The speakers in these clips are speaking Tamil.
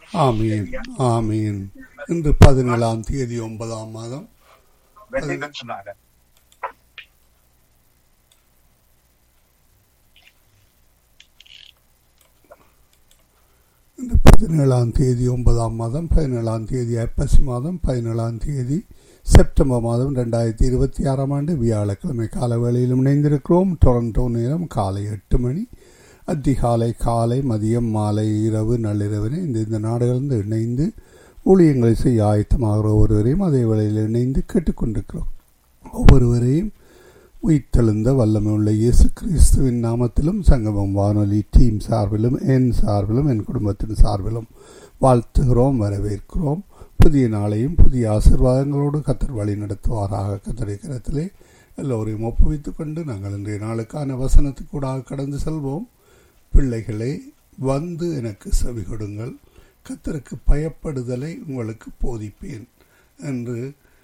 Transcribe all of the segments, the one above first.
ஆமீன் ஆமீன் இன்று பதினேழாம் தேதி ஒன்பதாம் மாதம் வெள்ளின்னு சொன்னாங்க இன்று பதினேழாம் தேதி ஒன்பதாம் மாதம் பதினேழாம் தேதி ஐப்பசி மாதம் பதினேழாம் தேதி செப்டம்பர் மாதம் ரெண்டாயிரத்தி இருபத்தி ஆறாம் ஆண்டு வியாழக்கிழமை கால வேளையிலும் இணைந்திருக்கிறோம் டொரண்டோ நேரம் காலை எட்டு மணி அதிகாலை காலை மதியம் மாலை இரவு நள்ளிரவினை இந்த இந்த நாடுகளிலிருந்து இணைந்து ஊழியங்களை செய்ய ஆயத்தமாகிற ஒருவரையும் அதே வேளையில் இணைந்து கேட்டுக்கொண்டிருக்கிறோம் ஒவ்வொருவரையும் உயிர்த்தெழுந்த வல்லமை உள்ள இயேசு கிறிஸ்துவின் நாமத்திலும் சங்கமம் வானொலி டீம் சார்பிலும் என் சார்பிலும் என் குடும்பத்தின் சார்பிலும் வாழ்த்துகிறோம் வரவேற்கிறோம் புதிய நாளையும் புதிய ஆசிர்வாதங்களோடு கத்தர் வழி நடத்துவாராக கத்தரிக்கிறத்திலே எல்லோரையும் ஒப்புவித்துக் கொண்டு நாங்கள் இன்றைய நாளுக்கான வசனத்துக்கூடாக கடந்து செல்வோம் பிள்ளைகளே வந்து எனக்கு செவி கொடுங்கள் கத்தருக்கு பயப்படுதலை உங்களுக்கு போதிப்பேன் என்று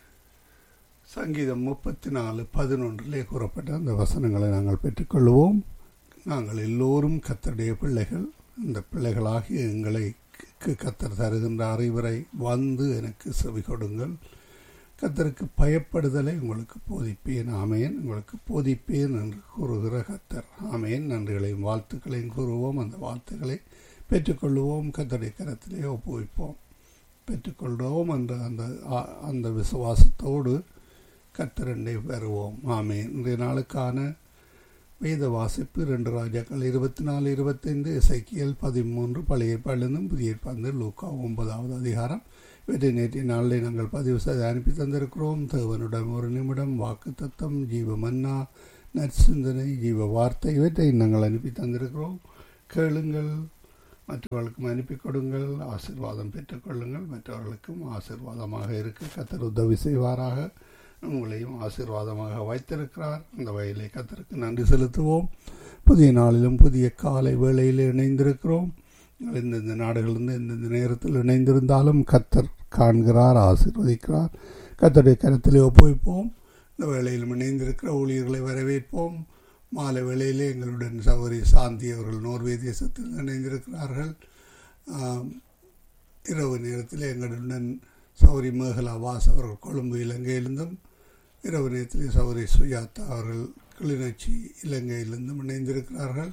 சங்கீதம் முப்பத்தி நாலு பதினொன்றிலே கூறப்பட்ட அந்த வசனங்களை நாங்கள் பெற்றுக்கொள்வோம் நாங்கள் எல்லோரும் கத்தருடைய பிள்ளைகள் இந்த பிள்ளைகளாகிய எங்களை கத்தர் தருகின்ற அறிவுரை வந்து எனக்கு செவி கொடுங்கள் கத்தருக்கு பயப்படுதலை உங்களுக்கு போதிப்பேன் ஆமேன் உங்களுக்கு போதிப்பேன் என்று கூறுகிற கத்தர் ஆமேன் நன்றிகளையும் வாழ்த்துக்களையும் கூறுவோம் அந்த வாழ்த்துக்களை பெற்றுக்கொள்வோம் கத்தருடைய கரத்திலே ஒப்புவிப்போம் பெற்றுக்கொள்வோம் என்ற அந்த அந்த விசுவாசத்தோடு கத்தரண்டை பெறுவோம் ஆமேன் இன்றைய நாளுக்கான வேத வாசிப்பு ரெண்டு ராஜாக்கள் இருபத்தி நாலு இருபத்தைந்து இசைக்கியல் பதிமூன்று பழைய ஏற்பாடிலிருந்தும் புதிய ஏற்பாடு லூக்கா ஒன்பதாவது அதிகாரம் இவற்றை நேற்றைய நாளில் நாங்கள் பதிவு செய்து அனுப்பி தந்திருக்கிறோம் தேவனுடன் ஒரு நிமிடம் வாக்கு தத்தம் ஜீவ மன்னா நற்சிந்தனை ஜீவ வார்த்தை இவற்றை நாங்கள் அனுப்பி தந்திருக்கிறோம் கேளுங்கள் மற்றவர்களுக்கும் அனுப்பி கொடுங்கள் ஆசிர்வாதம் பெற்றுக்கொள்ளுங்கள் மற்றவர்களுக்கும் ஆசிர்வாதமாக இருக்க கத்தர் உதவி செய்வாராக உங்களையும் ஆசீர்வாதமாக வைத்திருக்கிறார் இந்த வயலை கத்தருக்கு நன்றி செலுத்துவோம் புதிய நாளிலும் புதிய காலை வேளையில் இணைந்திருக்கிறோம் எந்தெந்த நாடுகளிலிருந்து எந்தெந்த நேரத்தில் இணைந்திருந்தாலும் கத்தர் காண்கிறார் ஆசீர்வதிக்கிறார் கத்தருடைய கருத்திலே ஒப்புவிப்போம் இந்த வேளையிலும் இணைந்திருக்கிற ஊழியர்களை வரவேற்போம் மாலை வேளையிலே எங்களுடன் சௌரி சாந்தி அவர்கள் நோர்வே தேசத்தில் இணைந்திருக்கிறார்கள் இரவு நேரத்தில் எங்களுடன் சௌரி மேகலா வாஸ் அவர்கள் கொழும்பு இலங்கையிலிருந்தும் இரவு நேரத்தில் சௌரி சுஜாதா அவர்கள் கிளிநொச்சி இலங்கையிலிருந்தும் இணைந்திருக்கிறார்கள்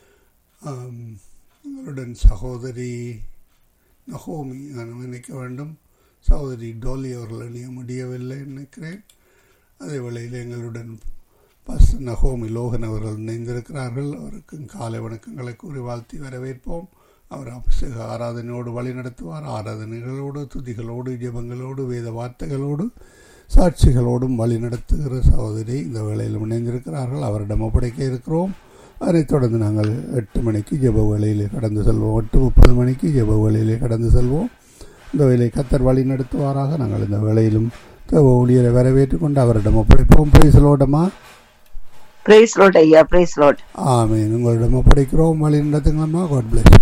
எங்களுடன் சகோதரி நகோமி நான் நினைக்க வேண்டும் சகோதரி டோலி அவர்கள் அணிய முடியவில்லை நினைக்கிறேன் அதே வேளையில் எங்களுடன் பஸ் நகோமி லோகன் அவர்கள் இணைந்திருக்கிறார்கள் அவருக்கும் காலை வணக்கங்களை கூறி வாழ்த்தி வரவேற்போம் அவர் அபிஷேக ஆராதனையோடு வழி நடத்துவார் ஆராதனைகளோடு துதிகளோடு ஜபங்களோடு வேத வார்த்தைகளோடு சாட்சிகளோடும் வழி நடத்துகிற சகோதரி இந்த வேளையில் இணைந்திருக்கிறார்கள் அவரிடம் ஒப்படைக்க இருக்கிறோம் அதனைத் தொடர்ந்து நாங்கள் எட்டு மணிக்கு ஜெப வேளையிலே கடந்து செல்வோம் எட்டு முப்பது மணிக்கு ஜெப வேளையிலே கடந்து செல்வோம் இந்த வேலை கத்தர் வழி நடத்துவாராக நாங்கள் இந்த வேளையிலும் தேவ ஊழியரை வரவேற்றுக் கொண்டு அவரிடம் ஒப்படைப்போம் பிரைஸ்லோடமா பிரைஸ் லார்ட் ஐயா பிரைஸ் லார்ட் ஆமீன் உங்களிடம் ஒப்படைக்கிறோம் வழி நடத்துங்களம்மா காட் பிளஸ்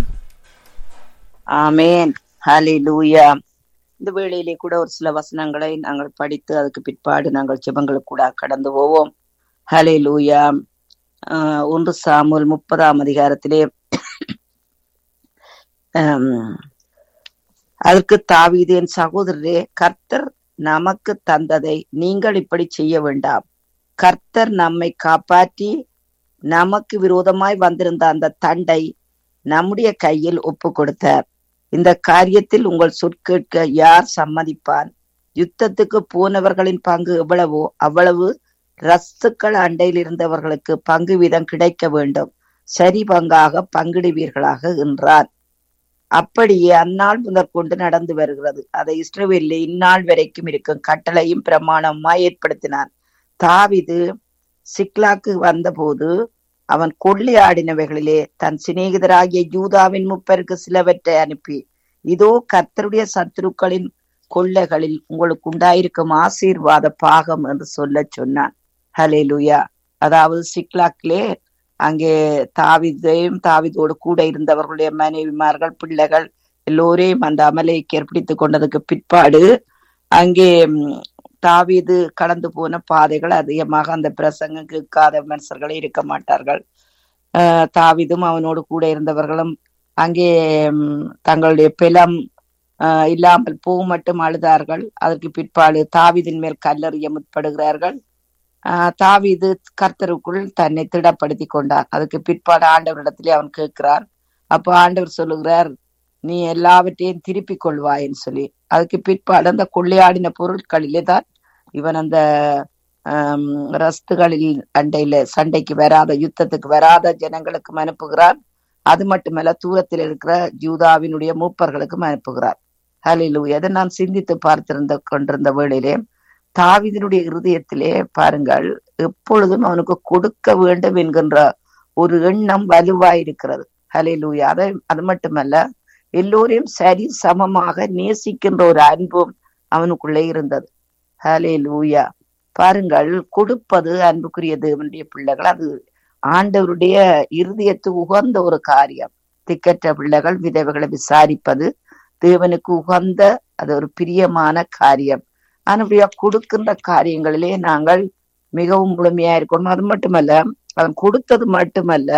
ஆமேன் ஹalleluya இந்த வேளையிலே கூட ஒரு சில வசனங்களை நாங்கள் படித்து அதுக்கு பிற்பாடு நாங்கள் ஜெபங்களுக்கு கூட கடந்து போவோம் ஹalleluya ஒன்று சாமுல் முப்பதாம் அதிகாரத்திலே அதற்கு தாவீது என் சகோதரரே கர்த்தர் நமக்கு தந்ததை நீங்கள் இப்படி செய்ய வேண்டாம் கர்த்தர் நம்மை காப்பாற்றி நமக்கு விரோதமாய் வந்திருந்த அந்த தண்டை நம்முடைய கையில் ஒப்பு கொடுத்தார் இந்த காரியத்தில் உங்கள் சொற்கேட்க யார் சம்மதிப்பான் யுத்தத்துக்கு போனவர்களின் பங்கு எவ்வளவோ அவ்வளவு ரஸ்துக்கள் அண்டையில் இருந்தவர்களுக்கு பங்கு வீதம் கிடைக்க வேண்டும் சரி பங்காக பங்கிடுவீர்களாக என்றார் அப்படியே அந்நாள் முதற்கொண்டு நடந்து வருகிறது அதை இஸ்ரவேலில் இந்நாள் வரைக்கும் இருக்கும் கட்டளையும் பிரமாணமாய் ஏற்படுத்தினான் தாவிது சிக்லாக்கு வந்தபோது அவன் கொள்ளையாடினவைகளிலே தன் சிநேகிதராகிய யூதாவின் முப்பருக்கு சிலவற்றை அனுப்பி இதோ கர்த்தருடைய சத்துருக்களின் கொள்ளைகளில் உங்களுக்கு உண்டாயிருக்கும் ஆசீர்வாத பாகம் என்று சொல்ல சொன்னான் ஹலே லுயா அதாவது சிக்லாக்கிலே அங்கே தாவிதையும் தாவிதோடு கூட இருந்தவர்களுடைய மனைவிமார்கள் பிள்ளைகள் எல்லோரையும் அந்த அமலைக்கு ஏற்படுத்திக் கொண்டதுக்கு பிற்பாடு அங்கே தாவீது கடந்து போன பாதைகள் அதிகமாக அந்த பிரசங்கம் கேட்காத மனுஷர்களே இருக்க மாட்டார்கள் தாவிதும் அவனோடு கூட இருந்தவர்களும் அங்கே தங்களுடைய பிலம் ஆஹ் இல்லாமல் பூ மட்டும் அழுதார்கள் அதற்கு பிற்பாடு தாவீதின் மேல் கல்லறிய முற்படுகிறார்கள் ஆஹ் தாவீது கர்த்தருக்குள் தன்னை திடப்படுத்தி கொண்டார் அதுக்கு பிற்பாடு ஆண்டவரிடத்திலே அவன் கேட்கிறான் அப்போ ஆண்டவர் சொல்லுகிறார் நீ எல்லாவற்றையும் திருப்பிக் கொள்வாயின்னு சொல்லி அதுக்கு பிற்பாடு அந்த கொள்ளையாடின பொருட்களிலே தான் இவன் அந்த ஆம், ரஸ்துகளில் அண்டையில சண்டைக்கு வராத யுத்தத்துக்கு வராத ஜனங்களுக்கும் அனுப்புகிறான் அது மட்டுமல்ல தூரத்தில் இருக்கிற ஜூதாவினுடைய மூப்பர்களுக்கும் அனுப்புகிறார் ஹalleluya அதை நான் சிந்தித்து பார்த்திருந்த கொண்டிருந்த வேளையிலே தாவீதினுடைய இருதயத்திலே பாருங்கள் எப்பொழுதும் அவனுக்கு கொடுக்க வேண்டும் என்கின்ற ஒரு எண்ணம் வலுவாயிருக்கிறது ஹalleluya அதை அது மட்டுமல்ல எல்லோரையும் சரி சமமாக நேசிக்கின்ற ஒரு அன்பும் அவனுக்குள்ளே இருந்தது ஹalleluya பாருங்கள் கொடுப்பது அன்புக்குரிய தேவனுடைய பிள்ளைகள் அது ஆண்டவருடைய இருதயத்துக்கு உகந்த ஒரு காரியம் திக்கற்ற பிள்ளைகள் விதவைகளை விசாரிப்பது தேவனுக்கு உகந்த அது ஒரு பிரியமான காரியம் அதனுடைய கொடுக்கின்ற காரியங்களிலே நாங்கள் மிகவும் முழுமையா இருக்கணும் அது மட்டுமல்ல அவன் கொடுத்தது மட்டுமல்ல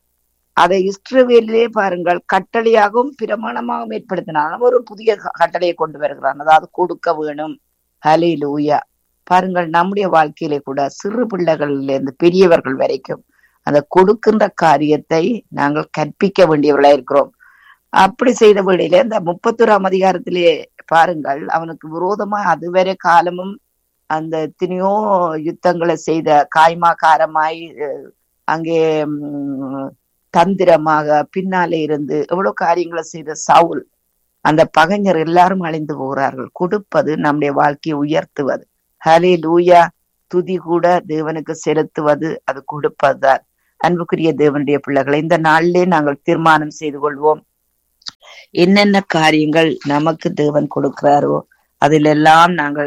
அதை இஸ்ரவேலிலே பாருங்கள் கட்டளையாகவும் பிரமாணமாகவும் ஏற்படுத்தினான் ஒரு புதிய க- கட்டளையை கொண்டு வருகிறான் அதாவது கொடுக்க வேணும் ஹலே லூயா பாருங்கள் நம்முடைய வாழ்க்கையிலே கூட சிறு பிள்ளைகள்ல இருந்து பெரியவர்கள் வரைக்கும் அந்த கொடுக்கின்ற காரியத்தை நாங்கள் கற்பிக்க வேண்டியவர்களா இருக்கிறோம் அப்படி செய்த வேளையிலே இந்த முப்பத்தோராம் அதிகாரத்திலே பாருங்கள் அவனுக்கு விரோதமா அதுவரை காலமும் அந்த எத்தனையோ யுத்தங்களை செய்த காய்மாக்காரமாய் அஹ், அங்கே ம், தந்திரமாக பின்னாலே இருந்து எவ்வளவு காரியங்களை செய்த சவுல் அந்த பகைஞர் எல்லாரும் அழிந்து போகிறார்கள் கொடுப்பது நம்முடைய வாழ்க்கையை உயர்த்துவது ஹலே லூயா துதி கூட தேவனுக்கு செலுத்துவது அது கொடுப்பதுதான் அன்புக்குரிய தேவனுடைய பிள்ளைகளை இந்த நாளிலே நாங்கள் தீர்மானம் செய்து கொள்வோம் என்னென்ன காரியங்கள் நமக்கு தேவன் கொடுக்கிறாரோ அதிலெல்லாம் நாங்கள்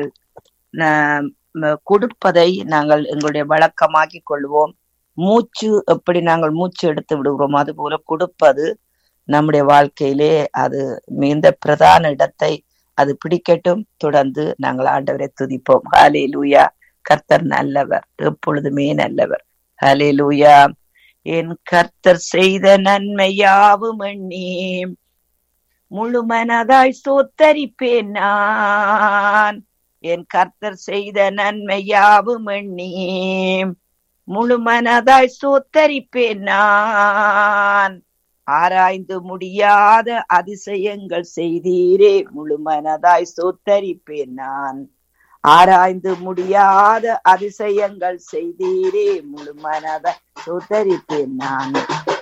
ந- ம- கொடுப்பதை நாங்கள் எங்களுடைய வழக்கமாக்கி கொள்வோம் மூச்சு எப்படி நாங்கள் மூச்சு எடுத்து விடுகிறோம் அது போல கொடுப்பது நம்முடைய வாழ்க்கையிலே அது மிகுந்த பிரதான இடத்தை அது பிடிக்கட்டும் தொடர்ந்து நாங்கள் ஆண்டவரை துதிப்போம் ஹாலே லூயா கர்த்தர் நல்லவர் எப்பொழுதுமே நல்லவர் ஹலே லூயா என் கர்த்தர் செய்த நன்மை யாவும் எண்ணி முழு மனதாய் சோத்தரிப்பேன் நான் என் கர்த்தர் செய்த நன்மை யாவும் எண்ணி முழு மனதாய் சோத்தரிப்பேன் நான் ஆராய்ந்து முடியாத அதிசயங்கள் செய்தீரே முழு மனதாய் சோத்தரிப்பேன் நான் ஆராய்ந்து முடியாத அதிசயங்கள் செய்தீரே முழு மனதாய் சோத்தரிப்பேன் நான்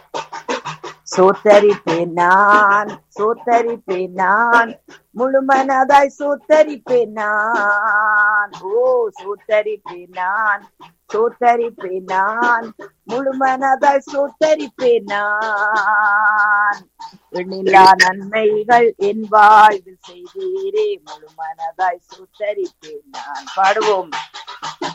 சோத்தரிப்பேன் நான் சோத்தரிப்பேன் நான் முழு மனதாய் சோத்தரிப்பேன் நான் ஓ சோத்தரிப்பேன் நான் சோத்தரிப்பேன் நான் முழு மனதாய் சோத்தரிப்பேன் நான் எண்ணில்லா நன்மைகள் என் வாழ்வில் செய்தீரே முழு மனதாய் சோத்தரிப்பேன் நான் பாடுவோம்